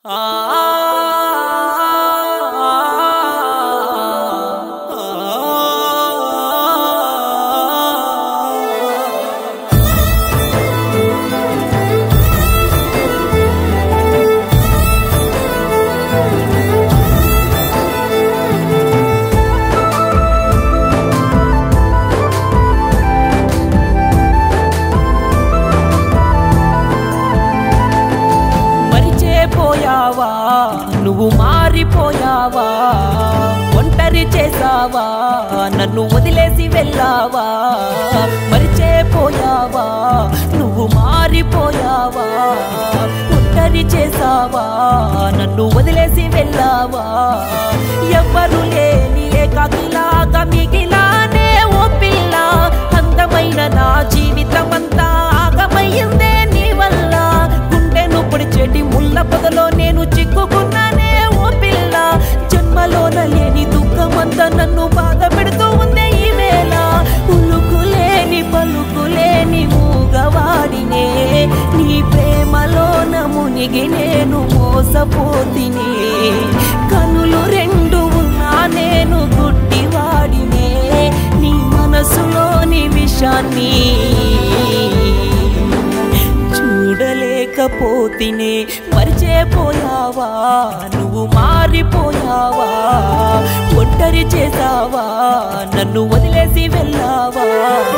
మరిచేపోయావా నువ్వు మారిపోయావా ఒంటరి చేసావా నన్ను వదిలేసి వెళ్ళావా మరిచేపోయావా నువ్వు మారిపోయావా ఒంటరి చేసావా నన్ను వదిలేసి వెళ్ళావా ఎవ్వరు లేని ఏకాకిలాగా మిగిలానే ఓ పిల్ల అందమైన నా జీవితం అంతా ఆగమయ్యిందే నీ వల్ల గుండెను పొడిచేటి ముళ్ళ పొదలో నేను చిక్కుకున్నానే ఓ పిల్ల జన్మలోన లేని దుఃఖమంతా నన్ను బాధ పెడుతూ ఉందే ఈ వేళ ఉలుకులేని పలుకులేని మూగవాడినే నీ ప్రేమలోన మునిగి నేను మోసపోతిని కనులు రెండు ఉన్నా నేను గుడ్డివాడినే నీ మనసులోని విషాన్ని చూడలేకపోతినే మరిచేపోయావా నువ్వు మారిపోయావా ఒంటరి చేసావా నన్ను వదిలేసి వెళ్ళావా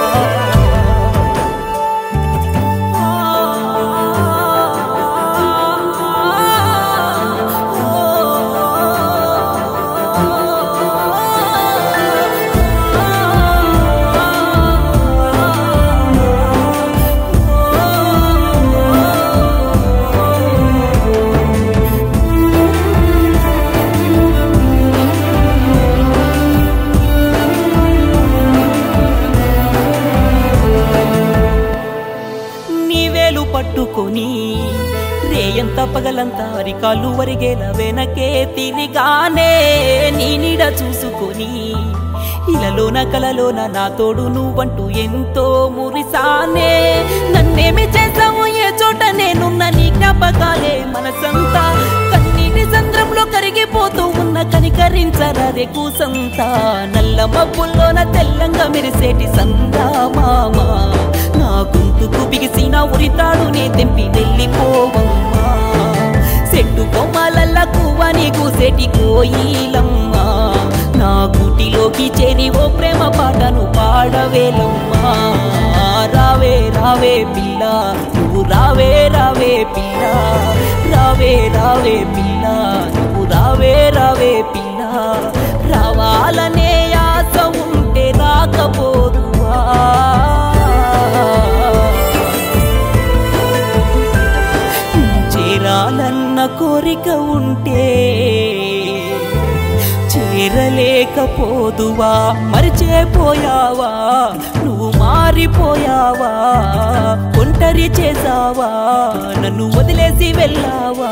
నీవేలు పట్టుకొని రేయంత పగలంతా అరికాళ్ళు వరిగేల వెనకే తిరిగానే నీ నీడ చూసుకొని ఇలలోన కలలోన నా తోడు నువ్వంటూ ఎంతో మురిసానే నన్నేమి చేసావు ఏ చోట నేనున్న నీ జ్ఞాపకాలే మనసంతా కన్నీటి సంద్రంలో కరిగిపోతూ ఉన్న కనికరించరాదే కూసంతా నల్ల మబ్బుల్లోన తెల్లంగా మెరిసేటి సందా మామా నా గొంతుకు బిగిసిన ఉరితాడునే తెంపి వెళ్ళిపోవమ్మా చెట్టు కొమ్మలల్ల కువ్వని కూసేటి కోయిలమ్మా నా గుటిలోకి చేరి ఓ ప్రేమ పాటను పాడవేలమ్మా రావే రావే పిల్ల నువ్వు రావే రావే పిల్ల రావే రావే పిల్ల నువ్వు రావే రావే పిల్ల రావాలనే ఆశ ఉంటే రాకపోదువా చేరాలన్న కోరిక ఉంటే చేరలేకపోదువా మరిచేపోయావా నువ్వు మారిపోయావా ఒంటరి చేసావా నన్ను వదిలేసి వెళ్ళావా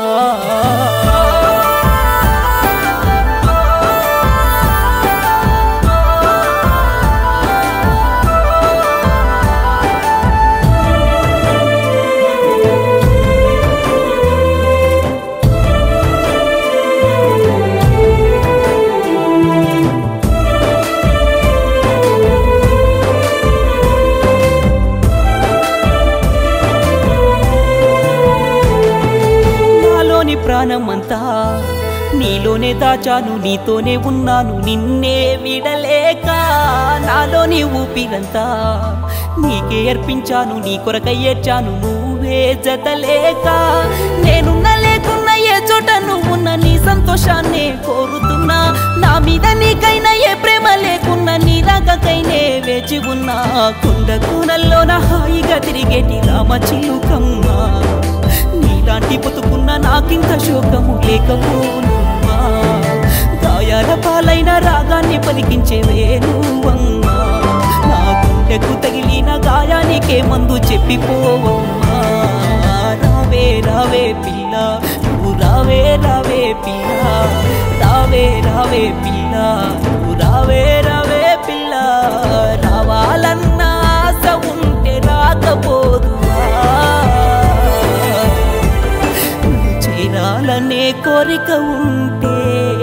నాలోని ప్రాణమంతా నీలోనే దాచాను నీతోనే ఉన్నాను నిన్నే విడలేక నాలోని ఊపిరంతా నీకే అర్పించాను నీ కొరకై ఏడ్చాను నువ్వే జతలేక నేనున్న లేకున్నా ఏ చోట నువ్వున్న నీ సంతోషాన్నే కోరుతున్నా నా మీద నీకైనా ఏ ప్రేమ లేకున్నా నీ రాకకైనే వేచి ఉన్నా కుండ కూనల్లోన హాయిగా తిరిగేటి రామ చిలుకమ్మా నీలాంటి బతుకున్న నాకింత శోకము లేకపోనుమ్మా గాయాల పాలైన రాగాన్ని పలికించే వేణువమ్మా నా గుండెకు తగిలిన గాయానికే మందు చెప్పిపోవమ్మా రావే రావే పిల్ల నువ్వు రావే రావే పిల్ల రావే రావే పిల్ల నువ్వు రావే రావే పిల్ల రావాలన్న ఆశ ఉంటే రాకపోదువా చేరాలనే కోరిక ఉంటే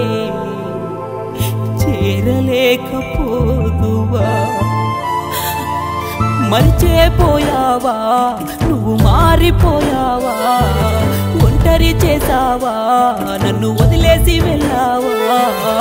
చేరలేకపోదువా మరిచేపోయావా నువ్వు మారిపోయావా ఒంటరి చేసావా నన్ను వదిలేసి వెళ్ళావా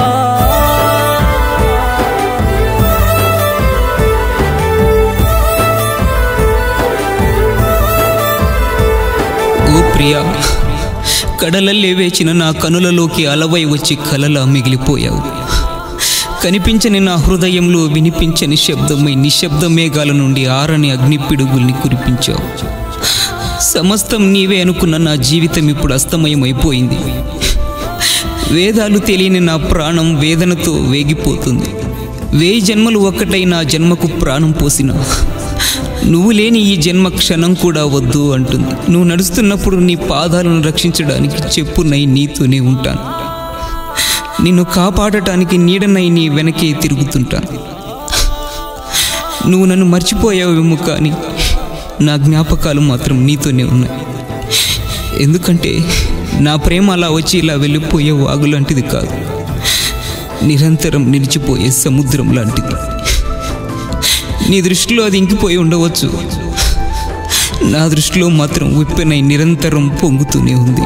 ఓ ప్రియా కడలల్లే వేచిన నా కనులలోకి అలవై వచ్చి కలలా మిగిలిపోయావు కనిపించని నా హృదయంలో వినిపించని శబ్దమై నిశ్శబ్ద మేఘాల నుండి ఆరని అగ్ని పిడుగుల్ని కురిపించావు సమస్తం నీవే అనుకున్న నా జీవితం ఇప్పుడు అస్తమయమైపోయింది వేదాలు తెలియని నా ప్రాణం వేదనతో వేగిపోతుంది వేయి జన్మలు ఒక్కటై నా జన్మకు ప్రాణం పోసిన నువ్వు లేని ఈ జన్మ క్షణం కూడా వద్దు అంటుంది నువ్వు నడుస్తున్నప్పుడు నీ పాదాలను రక్షించడానికి చెప్పునై నీతోనే ఉంటాను నిన్ను కాపాడటానికి నీడనై నీ వెనకే తిరుగుతుంటాను నువ్వు నన్ను మర్చిపోయావేమో కానీ నా జ్ఞాపకాలు మాత్రం నీతోనే ఉన్నాయి ఎందుకంటే నా ప్రేమ అలా వచ్చి ఇలా వెళ్ళిపోయే వాగు లాంటిది కాదు నిరంతరం నిలిచిపోయే సముద్రం లాంటిది నీ దృష్టిలో అది ఇంకిపోయి ఉండవచ్చు నా దృష్టిలో మాత్రం ఉప్పెనై నిరంతరం పొంగుతూనే ఉంది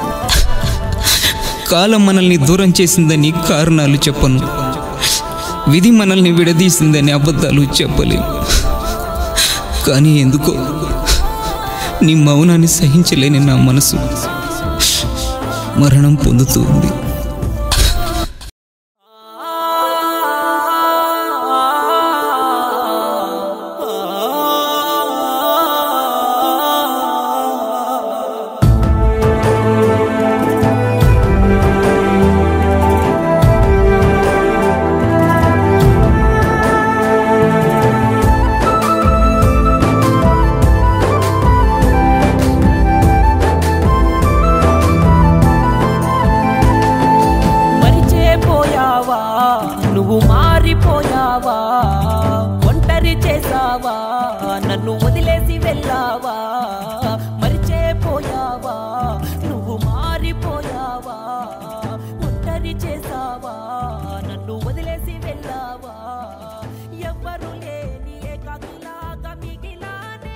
కాలం మనల్ని దూరం చేసిందని కారణాలు చెప్పను విధి మనల్ని విడదీసిందని అబద్ధాలు చెప్పలేము కానీ ఎందుకో నీ మౌనాన్ని సహించలేని నా మనసు మరణం పొందుతూ ఉంది మరిచేపోయావా నువ్వు మారిపోయావా ఒంటరి చేసావా నన్ను వదిలేసి వెళ్ళావా